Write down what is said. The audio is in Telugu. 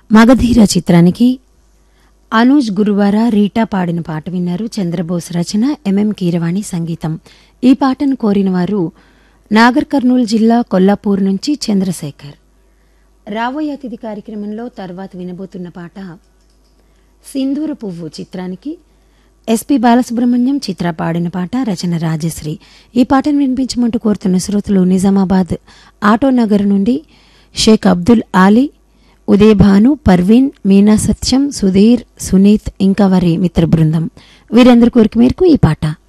మగధీర చిత్రానికి అనూజ్ గురువార రీటా పాడిన పాట విన్నారు చంద్రబోస్ రచన ఎంఎం కీరవాణి సంగీతం ఈ పాటను కోరిన వారు నాగర్ కర్నూలు జిల్లా కొల్లాపూర్ నుంచి చంద్రశేఖర్ రాబోయే అతిథి కార్యక్రమంలో తర్వాత వినబోతున్న పాట సింధూర పువ్వు చిత్రానికి ఎస్పి బాలసుబ్రహ్మణ్యం చిత్ర పాడిన పాట రచన రాజశ్రీ ఈ పాటను వినిపించమంటూ కోరుతున్న శ్రోతలు నిజామాబాద్ ఆటో నగర్ నుండి షేక్ అబ్దుల్ ఆలీ ఉదయ్ భాను పర్వీన్ మీనా సత్యం సుధీర్ సునీత్ ఇంకా వారి మిత్ర బృందం వీరందరి కోరిక మేరకు ఈ పాట